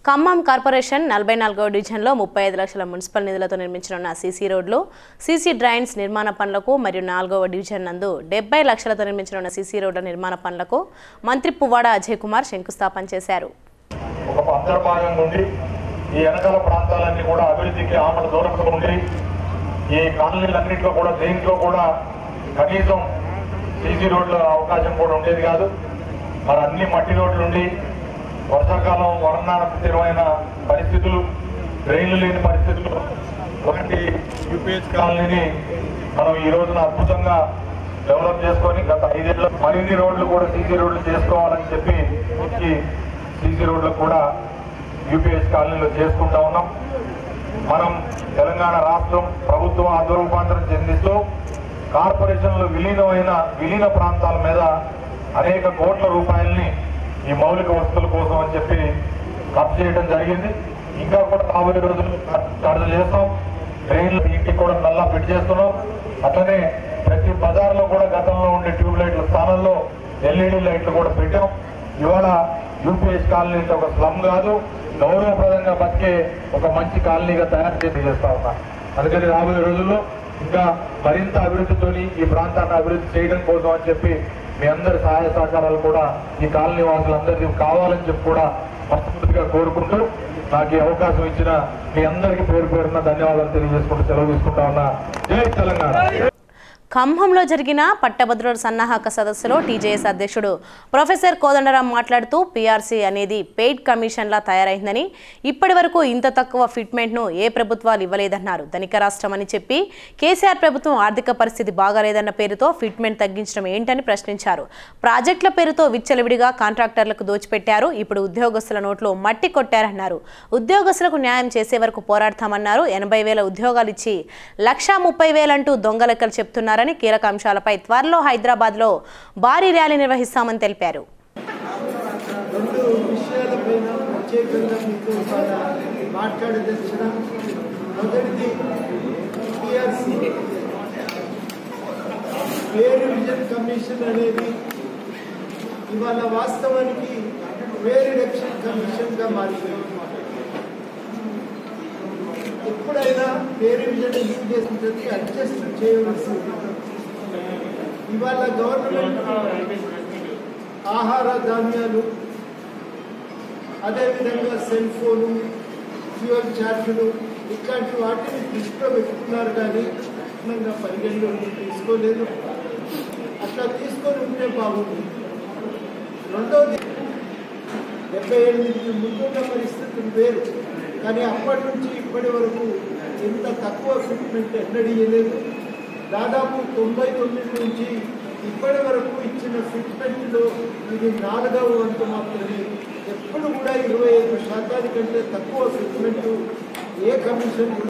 Khammam corporation నలభై నాలుగో డివిజన్లో ముప్పై ఐదు లక్షల మున్సిపల్ నిధులతో నిర్మించనున్న సీసీ రోడ్లు సీసీ డ్రైన్స్ నిర్మాణ పనులకు మరియు నాలుగవ డివిజన్ నందు డెబ్బై లక్షలతో నిర్మించనున్న సీసీ రోడ్ల నిర్మాణ పనులకు మంత్రి పువ్వాడ అజయ్ కుమార్ శంకుస్థాపన చేశారు ఒక అంతర్భాగంగా ఉండి ఈ వెనకాల ప్రాంతాలన్నీ కూడా అభివృద్ధికి ఆమడ దూరంలో ఉండి ఈ కాలనీలన్నింటిలో కూడా దేంట్లో కూడా కనీసం సీసీ రోడ్ల అవకాశం కూడా ఉండేది కాదు మరి అన్ని మట్టి రోడ్లు ఉండి వర్షాకాలం వర్ణాన స్థిరమైన పరిస్థితులు డ్రైన్లు లేని పరిస్థితులు అలాంటి యూపీఎస్ కాలనీని మనం ఈ రోజున అద్భుతంగా డెవలప్ చేసుకొని గత ఐదేళ్ల మరిన్ని రోడ్లు కూడా సీసీ రోడ్లు చేసుకోవాలని చెప్పి ఈ సీసీ రోడ్లు కూడా యూపీఎస్ కాలనీలో చేసుకుంటా ఉన్నాం మనం తెలంగాణ రాష్ట్రం ప్రభుత్వం ఆధ్వర్రూపాంతరం చెందిస్తూ కార్పొరేషన్లు విలీనమైన విలీన ప్రాంతాల మీద అనేక కోట్ల రూపాయల్ని ఈ మౌలిక వస్తువుల కోసం అని చెప్పి ఖర్చు చేయడం జరిగింది ఇంకా కూడా రాబోయే రోజులు ఖర్చు చేస్తాం ట్రైన్లు ఇంటికి కూడా నల్లా ఫిట్ చేస్తున్నాం అట్లనే ప్రతి బజార్లో కూడా గతంలో ఉండే ట్యూబ్ లైట్ల స్థానంలో ఎల్ఈడి లైట్లు కూడా పెట్టాం ఇవాళ యూపీఎస్ కాలనీ అంటే ఒక స్లమ్ కాదు గౌరవప్రదంగా బతికే ఒక మంచి కాలనీగా తయారు చేసి చేస్తా ఉన్నా అందుకని రాబోయే రోజుల్లో ఇంకా మరింత అభివృద్ధితోని ఈ ప్రాంతాన్ని అభివృద్ధి చేయడం కోసం అని చెప్పి మీ అందరి సహాయ సహకారాలు కూడా ఈ కాలనీ వాసులందరికీ కావాలని చెప్పి కూడా మనస్ఫూర్తిగా కోరుకుంటూ నాకు ఈ అవకాశం ఇచ్చిన మీ అందరికీ పేరు పేరున ధన్యవాదాలు తెలియజేసుకుంటూ సెలవు తీసుకుంటా ఉన్నా జై తెలంగాణ ఖమ్మంలో జరిగిన పట్టభద్రుల సన్నాహక సదస్సులో టీజేఎస్ అధ్యక్షుడు ప్రొఫెసర్ కోదండరాం మాట్లాడుతూ పీఆర్సీ అనేది పెయిడ్ కమిషన్లా తయారైందని ఇప్పటి వరకు ఇంత తక్కువ ఫిట్మెంట్ను ఏ ప్రభుత్వాలు ఇవ్వలేదన్నారు ధనిక రాష్ట్రం అని చెప్పి కేసీఆర్ ప్రభుత్వం ఆర్థిక పరిస్థితి బాగాలేదన్న పేరుతో ఫిట్మెంట్ తగ్గించడం ఏంటని ప్రశ్నించారు ప్రాజెక్టుల పేరుతో విచ్చలవిడిగా కాంట్రాక్టర్లకు దోచిపెట్టారు ఇప్పుడు ఉద్యోగస్తుల నోట్లో మట్టి కొట్టారన్నారు ఉద్యోగస్తులకు న్యాయం చేసే వరకు పోరాడతామన్నారు ఎనభై వేల ఉద్యోగాలు ఇచ్చి లక్షా ముప్పై వేలంటూ దొంగ లెక్కలు చెప్తున్నారని కీలక అంశాలపై త్వరలో హైదరాబాద్లో భారీ ర్యాలీ నిర్వహిస్తామని తెలిపారు రెండు విషయాలపైన ప్రత్యేకంగా మీకు ఇవాళ మాట్లాడదలిచిన మొదటిది టిఆర్సి పేరు విజన్ కమిషన్ అనేది ఇవాళ వాస్తవానికి వేరు ఎలక్షన్ కమిషన్గా మారిపోయింది ఎప్పుడైనా పేరు విజన్ ఎందుకు చేస్తుంటుంది అడ్జస్ట్ చేయవలసి ఉంటుంది ఇవాళ గవర్నమెంట్ ఆహార ధాన్యాలు అదేవిధంగా సెల్ ఫోను ఫ్యూయల్ ఛార్జీలు ఇట్లాంటి వాటిని దృష్టిలో పెట్టుకున్నారు కానీ కఠినంగా పరిగణలోకి తీసుకోలేదు అట్లా తీసుకొని ఉంటే బాగుంది రెండవది డెబ్బై ఎనిమిదికి ముందున్న పరిస్థితులు వేరు కానీ అప్పటి నుంచి ఇప్పటి వరకు ఇంత తక్కువ ఫిట్మెంట్ ఎన్నడీయలేదు దాదాపు తొంభై తొమ్మిది నుంచి ఇప్పటి వరకు ఇచ్చిన ఫిట్మెంట్లో ఇది నాలుగవ వంతు మాత్రమే ఎప్పుడు కూడా ఇరవై ఐదు శాతానికంటే తక్కువ ఫిట్మెంట్ ఏ కమిషన్